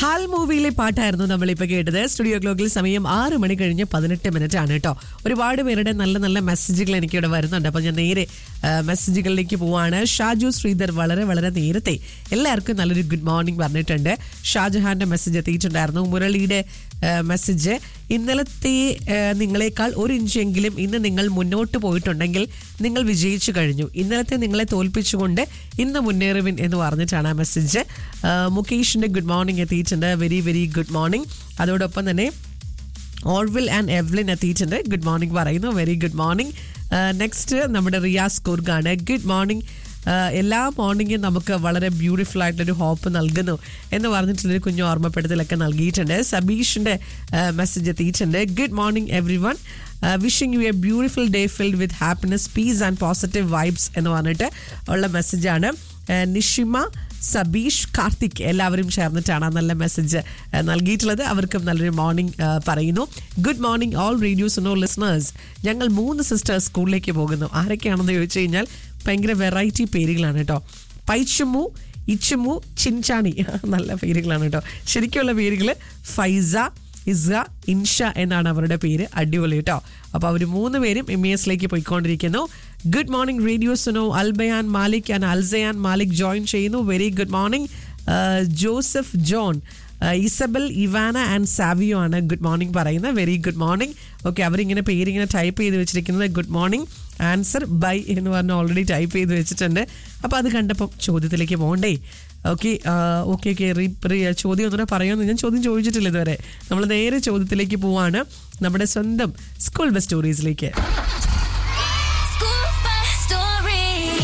ഹാൽ മൂവിയിലെ പാട്ടായിരുന്നു നമ്മളിപ്പോൾ കേട്ടത് സ്റ്റുഡിയോ ക്ലോക്കിൽ സമയം ആറ് മണി കഴിഞ്ഞ് പതിനെട്ട് മിനിറ്റ് ആണ് കേട്ടോ ഒരുപാട് പേരുടെ നല്ല നല്ല മെസ്സേജുകൾ എനിക്കിവിടെ വരുന്നുണ്ട് അപ്പോൾ ഞാൻ നേരെ ആ, മെസ്സേജുകളിലേക്ക് പോവാണ് ഷാജു ശ്രീധർ വളരെ വളരെ നേരത്തെ എല്ലാവർക്കും നല്ലൊരു ഗുഡ് മോർണിംഗ് പറഞ്ഞിട്ടുണ്ട് ഷാജഹാന്റെ മെസ്സേജ് എത്തിയിട്ടുണ്ടായിരുന്നു മുരളിയുടെ ആ, മെസ്സേജ് ഇന്നലത്തെ ആ, നിങ്ങളെക്കാൾ ഒരു ഇഞ്ചെങ്കിലും ഇന്ന് നിങ്ങൾ മുന്നോട്ട് പോയിട്ടുണ്ടെങ്കിൽ നിങ്ങൾ വിജയിച്ചു കഴിഞ്ഞു ഇന്നലത്തെ നിങ്ങളെ തോൽപ്പിച്ചുകൊണ്ട് ഇന്ന് മുന്നേറുവിൻ എന്ന് പറഞ്ഞിട്ടാണ് ആ മെസ്സേജ് ആ, മുകേഷിന്റെ ഗുഡ് മോർണിംഗ് എത്തിയിട്ടുണ്ട് വെരി വെരി ഗുഡ് മോർണിംഗ് അതോടൊപ്പം തന്നെ ഓർവിൽ ആൻഡ് എവ്ലിൻ എത്തിയിട്ടുണ്ട് ഗുഡ് മോർണിംഗ് പറയുന്നു വെരി ഗുഡ് മോർണിംഗ് നെക്സ്റ്റ് നമ്മുടെ റിയാസ് കുർഗാണ് ഗുഡ് മോർണിംഗ് എല്ലാ മോർണിംഗും നമുക്ക് വളരെ ബ്യൂട്ടിഫുൾ ആയിട്ടൊരു ഹോപ്പ് നൽകുന്നു എന്ന് പറഞ്ഞിട്ടുള്ളൊരു കുഞ്ഞു ഓർമ്മപ്പെടുത്തലൊക്കെ നൽകിയിട്ടുണ്ട് സബീഷിന്റെ മെസ്സേജ് എത്തിയിട്ടുണ്ട് good morning everyone wishing you a beautiful day filled with happiness peace and positive vibes എന്ന് പറഞ്ഞിട്ട് ഉള്ള മെസ്സേജാണ് നിഷിമ സബീഷ് കാർത്തിക് എല്ലാവരും ചേർന്നിട്ടാണ് ആ നല്ല മെസ്സേജ് നൽകിയിട്ടുള്ളത് അവർക്കും നല്ലൊരു മോർണിംഗ് പറയുന്നു good morning all radios no listeners ഞങ്ങൾ മൂന്ന് സിസ്റ്റേഴ്സ് സ്കൂളിലേക്ക് പോകുന്നു ആരൊക്കെയാണെന്ന് ചോദിച്ചു കഴിഞ്ഞാൽ ഭയങ്കര വെറൈറ്റി പേരുകളാണ് കേട്ടോ പൈച്ചുമു ഇച്ചുമു ചിൻചാണി നല്ല പേരുകളാണ് കേട്ടോ ശരിക്കുള്ള പേരുകൾ ഫൈസ ഇസ ഇൻഷ എന്നാണ് അവരുടെ പേര് അടിപൊളി കേട്ടോ അപ്പോൾ അവർ മൂന്ന് പേരും എം ഇ എസിലേക്ക് പോയിക്കൊണ്ടിരിക്കുന്നു good morning radio Suno Albayan Malik and Alsayan Malik join ചെയ്യുന്നു very good morning Joseph John ആഹ് ഇസബൽ ഇവാന ആൻഡ് സാവിയോ ആണ് ഗുഡ് മോർണിംഗ് പറയുന്നത് വെരി ഗുഡ് മോർണിംഗ് ഓക്കെ അവരിങ്ങനെ പേരിങ്ങനെ ടൈപ്പ് ചെയ്ത് വെച്ചിരിക്കുന്നത് ഗുഡ് മോർണിംഗ് ആൻസർ ബൈ എന്ന് പറഞ്ഞ് ഓൾറെഡി ടൈപ്പ് ചെയ്ത് വെച്ചിട്ടുണ്ട് അപ്പോൾ അത് കണ്ടപ്പം ചോദ്യത്തിലേക്ക് പോകണ്ടേ ഓക്കെ ഓക്കെ ഓക്കെ ചോദ്യം ഒന്നുകൂടെ പറയുമെന്ന് ഞാൻ ചോദ്യം ചോദിച്ചിട്ടില്ല ഇതുവരെ നമ്മൾ നേരെ ചോദ്യത്തിലേക്ക് പോവാണ് നമ്മുടെ സ്വന്തം സ്കൂൾ ബസ് സ്റ്റോറീസിലേക്ക് School bus story.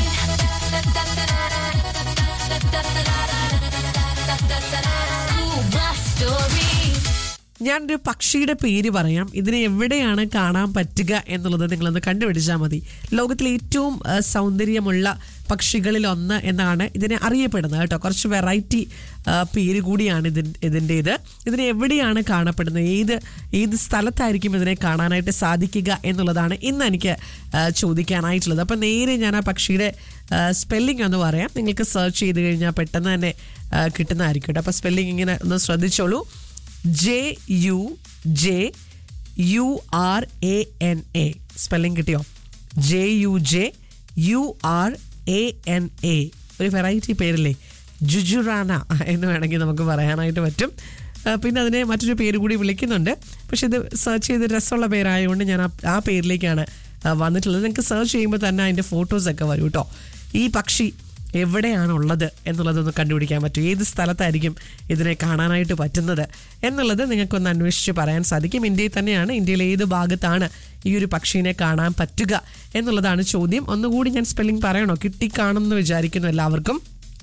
School bus story. ഞാനൊരു പക്ഷിയുടെ പേര് പറയാം ഇതിനെ എവിടെയാണ് കാണാൻ പറ്റുക എന്നുള്ളത് നിങ്ങളൊന്ന് കണ്ടുപിടിച്ചാൽ മതി ലോകത്തിലെ ഏറ്റവും ആ, സൗന്ദര്യമുള്ള പക്ഷികളിൽ ഒന്ന് എന്നാണ് ഇതിനെ അറിയപ്പെടുന്നത് കേട്ടോ കുറച്ച് വെറൈറ്റി പേര് കൂടിയാണ് ഇതിൻ ഇതിൻ്റേത് ഇതിനെ എവിടെയാണ് കാണപ്പെടുന്നത് ഏത് ഏത് സ്ഥലത്തായിരിക്കും ഇതിനെ കാണാനായിട്ട് സാധിക്കുക എന്നുള്ളതാണ് ഇന്ന് എനിക്ക് ആ, ചോദിക്കാനായിട്ടുള്ളത് അപ്പം നേരെ ഞാൻ ആ പക്ഷിയുടെ സ്പെല്ലിംഗ് ഒന്ന് പറയാം നിങ്ങൾക്ക് സെർച്ച് ചെയ്ത് കഴിഞ്ഞാൽ പെട്ടെന്ന് തന്നെ ആ, കിട്ടുന്നതായിരിക്കും കേട്ടോ അപ്പോൾ സ്പെല്ലിംഗ് ഇങ്ങനെ ഒന്ന് ശ്രദ്ധിച്ചോളൂ J U J U R A N A spelling കിട്ടിയോ J U J U R A N A ഒരു വെറൈറ്റി പേരില്ലേ ജുജുറാന എന്ന് വേണമെങ്കിൽ നമുക്ക് പറയാനായിട്ട് പറ്റും ആ, പിന്നെ അതിനെ മറ്റൊരു പേര് കൂടി വിളിക്കുന്നുണ്ട് പക്ഷെ ഇത് സെർച്ച് ചെയ്ത് രസമുള്ള പേരായതുകൊണ്ട് ഞാൻ ആ- ആ പേരിലേക്കാണ് ആ, വന്നിട്ടുള്ളത് നിങ്ങൾക്ക് സെർച്ച് ചെയ്യുമ്പോൾ തന്നെ അതിൻ്റെ ഫോട്ടോസൊക്കെ വരും കേട്ടോ ഈ പക്ഷി എവിടെയാണുള്ളത് എന്നുള്ളതൊന്ന് കണ്ടുപിടിക്കാൻ പറ്റും ഏത് സ്ഥലത്തായിരിക്കും ഇതിനെ കാണാനായിട്ട് പറ്റുന്നത് എന്നുള്ളത് നിങ്ങൾക്കൊന്ന് അന്വേഷിച്ച് പറയാൻ സാധിക്കും ഇന്ത്യയിൽ തന്നെയാണ് ഇന്ത്യയിലെ ഏത് ഭാഗത്താണ് ഈ ഒരു പക്ഷീനെ കാണാൻ പറ്റുക എന്നുള്ളതാണ് ചോദ്യം ഒന്നുകൂടി ഞാൻ സ്പെല്ലിംഗ് പറയണോ കിട്ടിക്കാണുമെന്ന് വിചാരിക്കുന്നു എല്ലാവർക്കും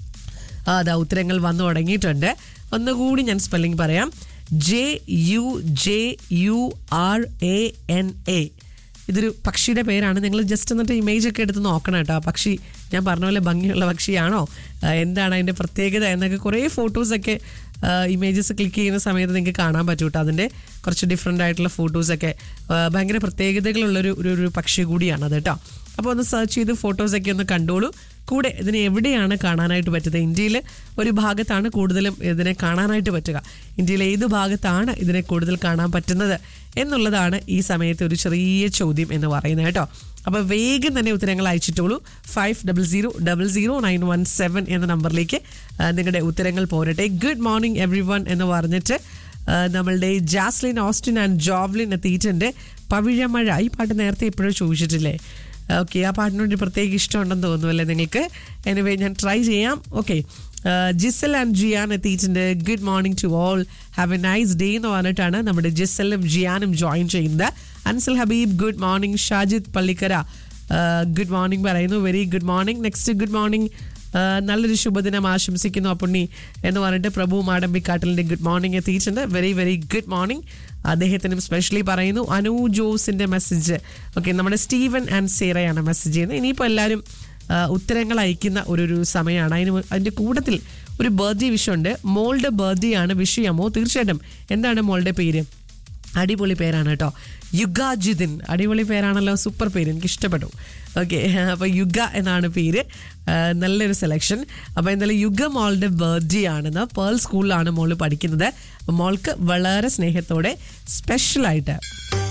ആ, അതാ ഉത്തരങ്ങൾ വന്നു തുടങ്ങിയിട്ടുണ്ട് ഒന്നുകൂടി ഞാൻ സ്പെല്ലിംഗ് പറയാം J U J U R A N A ഇതൊരു പക്ഷിയുടെ പേരാണ് നിങ്ങൾ ജസ്റ്റ് എന്നിട്ട് ഇമേജ് ഒക്കെ എടുത്ത് നോക്കണം കേട്ടോ ആ പക്ഷി ഞാൻ പറഞ്ഞ പോലെ ഭംഗിയുള്ള പക്ഷിയാണോ ആ, എന്താണ് അതിൻ്റെ പ്രത്യേകത എന്നൊക്കെ കുറേ ഫോട്ടോസൊക്കെ ഇമേജസ് ക്ലിക്ക് ചെയ്യുന്ന സമയത്ത് നിങ്ങൾക്ക് കാണാൻ പറ്റും കേട്ടോ അതിൻ്റെ കുറച്ച് ഡിഫറെൻ്റ് ആയിട്ടുള്ള ഫോട്ടോസൊക്കെ ഭയങ്കര പ്രത്യേകതകളുള്ളൊരു ഒരു ഒരു പക്ഷി കൂടിയാണ് അത് കേട്ടോ അപ്പോൾ ഒന്ന് സെർച്ച് ചെയ്ത് ഫോട്ടോസൊക്കെ ഒന്ന് കണ്ടോളൂ കൂടെ ഇതിനെ എവിടെയാണ് കാണാനായിട്ട് പറ്റുന്നത് ഇന്ത്യയിൽ ഒരു ഭാഗത്താണ് കൂടുതലും ഇതിനെ കാണാനായിട്ട് പറ്റുക ഇന്ത്യയിലെ ഏത് ഭാഗത്താണ് ഇതിനെ കൂടുതൽ കാണാൻ പറ്റുന്നത് എന്നുള്ളതാണ് ഈ സമയത്ത് ഒരു ചെറിയ ചോദ്യം എന്ന് പറയുന്നത് കേട്ടോ അപ്പോൾ വേഗം തന്നെ ഉത്തരങ്ങൾ അയച്ചിട്ടോളൂ five double zero double zero nine one seven എന്ന നമ്പറിലേക്ക് ആ, നിങ്ങളുടെ ഉത്തരങ്ങൾ പോരട്ടെ ഗുഡ് മോർണിംഗ് എവ്രി വൺ എന്ന് പറഞ്ഞിട്ട് ആ, നമ്മളുടെ ജാസ്ലിൻ ഓസ്റ്റിൻ ആൻഡ് ജോവ്ലിൻ എത്തിയിട്ടുണ്ട് പവിഴമഴ ഈ പാട്ട് നേരത്തെ ഇപ്പോഴും ചോദിച്ചിട്ടില്ലേ ഓക്കെ ആ പാട്ടിനോട് ഒരു പ്രത്യേക ഇഷ്ടമുണ്ടെന്ന് തോന്നുന്നു അല്ലേ നിങ്ങൾക്ക് എനിവേ ഞാൻ ട്രൈ ചെയ്യാം ഓക്കെ ജിസൽ ആൻഡ് ജിയാൻ എത്തിയിട്ടുണ്ട് good morning to all have a nice day എന്ന് പറഞ്ഞിട്ടാണ് നമ്മുടെ ജിസലും ജിയാനും ജോയിൻ ചെയ്യുന്നത് Ansal Habeeb good morning Shajid Pallikkara good morning പറയുന്നു very good morning next good morning നല്ലൊരു ശുഭദിനം ആശംസിക്കുന്നു അപ്പുണ്ണി എന്ന് പറഞ്ഞിട്ട് പ്രഭു മാടമ്പിക്കാട്ടിലിൻ്റെ ഗുഡ് മോർണിംഗ് എത്തിയിട്ടുണ്ട് വെരി വെരി ഗുഡ് മോർണിംഗ് അദ്ദേഹത്തിനും സ്പെഷ്യലി പറയുന്നു അനു ജോസിന്റെ മെസ്സേജ് ഓക്കെ നമ്മുടെ സ്റ്റീവൻ ആൻഡ് സേറയാണ് മെസ്സേജ് ചെയ്യുന്നത് ഇനിയിപ്പോൾ എല്ലാവരും ആ, ഉത്തരങ്ങൾ അയക്കുന്ന ഒരു ഒരു സമയമാണ് അതിന് മു- അതിന്റെ കൂട്ടത്തിൽ ഒരു ബർത്ത്ഡേ വിഷുണ്ട് മോളുടെ ബർത്ത്ഡേ ആണ് വിഷ് ചെയ്യാമോ തീർച്ചയായിട്ടും എന്താണ് മോളുടെ പേര് അടിപൊളി പേരാണ് കേട്ടോ യുഗാജിദിൻ അടിപൊളി പേരാണല്ലോ സൂപ്പർ പേര് എനിക്ക് ഇഷ്ടപ്പെട്ടു ഓക്കെ അപ്പോൾ യുഗ എന്നാണ് പേര് ആ, നല്ലൊരു സെലക്ഷൻ അപ്പോൾ എന്തായാലും യുഗ മോളുടെ ബർത്ത്ഡേ ആണെന്ന് പേൾ സ്കൂളിലാണ് മോള് പഠിക്കുന്നത് അപ്പോൾ മോൾക്ക് വളരെ സ്നേഹത്തോടെ സ്പെഷ്യലായിട്ട്